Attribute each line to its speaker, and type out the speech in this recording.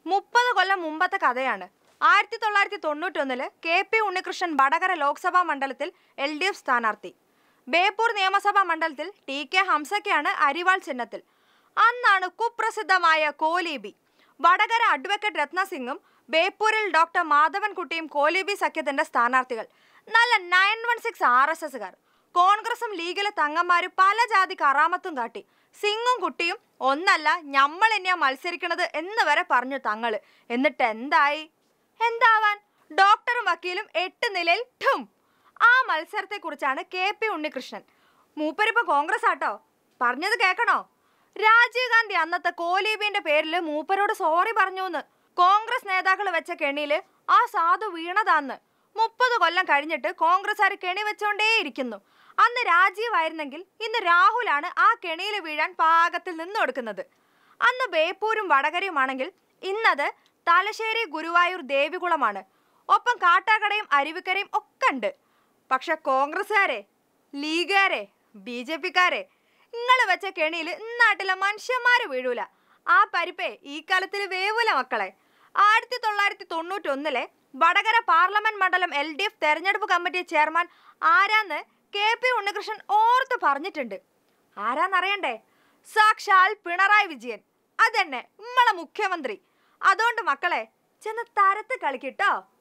Speaker 1: മുപ്പത് കൊല്ലം മുമ്പത്തെ കഥയാണ് ആയിരത്തി തൊള്ളായിരത്തി തൊണ്ണൂറ്റൊന്നില് കെ പി ഉണ്ണികൃഷ്ണൻ വടകര ലോക്സഭാ മണ്ഡലത്തിൽ എൽ ഡി എഫ് സ്ഥാനാർത്ഥി ബേപ്പൂർ നിയമസഭാ മണ്ഡലത്തിൽ ടി കെ ഹംസയ്ക്കാണ് അരിവാൾ ചിഹ്നത്തിൽ അന്നാണ് കുപ്രസിദ്ധമായ കോലീബി വടകര അഡ്വക്കേറ്റ് രത്നസിംഗും ബേപ്പൂരിൽ ഡോക്ടർ മാധവൻകുട്ടിയും കോലീബി സഖ്യത്തിന്റെ സ്ഥാനാർത്ഥികൾ നല്ല nine one six R S എസുകാർ കോൺഗ്രസും ലീഗിലെ തങ്ങന്മാര് പല ജാതി കറാമത്തും കാട്ടി സിംഗും കുട്ടിയും ഒന്നല്ല ഞമ്മൾ എന്നെയാ മത്സരിക്കണത് എന്ന് വരെ പറഞ്ഞു തങ്ങള് എന്നിട്ട് എന്തായി എന്താവാൻ ഡോക്ടറും വക്കീലും എട്ട് നിലയിൽ ഠും ആ മത്സരത്തെക്കുറിച്ചാണ് കെ പി ഉണ്ണികൃഷ്ണൻ മൂപ്പരിപ്പോ കോൺഗ്രസ് ആട്ടോ പറഞ്ഞത് കേൾക്കണോ രാജീവ് ഗാന്ധി അന്നത്തെ കോലീബിന്റെ പേരിൽ മൂപ്പരോട് സോറി പറഞ്ഞുന്ന് കോൺഗ്രസ് നേതാക്കൾ വെച്ച കെണിയില് ആ സാധു വീണതാന്ന് മുപ്പത് കൊല്ലം കഴിഞ്ഞിട്ട് കോൺഗ്രസ്സുകാർ കെണി വെച്ചോണ്ടേയിരിക്കുന്നു അന്ന് രാജീവ് ആയിരുന്നെങ്കിൽ ഇന്ന് രാഹുലാണ് ആ കെണിയിൽ വീഴാൻ പാകത്തിൽ നിന്ന് കൊടുക്കുന്നത് അന്ന് ബേപ്പൂരും വടകരയുമാണെങ്കിൽ ഇന്നത് തലശ്ശേരി ഗുരുവായൂർ ദേവികുളമാണ് ഒപ്പം കാട്ടാക്കടയും അരുവിക്കരയും ഒക്കെ ഉണ്ട് പക്ഷെ കോൺഗ്രസ്സുകാരെ ലീഗുകാരെ ബി ജെ പിക്കാരെ നിങ്ങൾ വെച്ച കെണിയിൽ നാട്ടിലെ മനുഷ്യന്മാര് വീഴൂല ആ പരിപ്പേ ഈ കാലത്തിൽ വേവൂല മക്കളെ ആയിരത്തി തൊള്ളായിരത്തി തൊണ്ണൂറ്റൊന്നിലെ വടകര പാർലമെന്റ് മണ്ഡലം എൽ ഡി എഫ് തെരഞ്ഞെടുപ്പ് കമ്മിറ്റി ചെയർമാൻ ആരാന്ന് കെ പി ഉണ്ണികൃഷ്ണൻ ഓർത്ത് പറഞ്ഞിട്ടുണ്ട് ആരാന്നറിയണ്ടേ സാക്ഷാൽ പിണറായി വിജയൻ അതന്നെ നമ്മളെ മുഖ്യമന്ത്രി അതുകൊണ്ട് മക്കളെ ചെന്ന് തരത്ത് കളിക്കിട്ടോ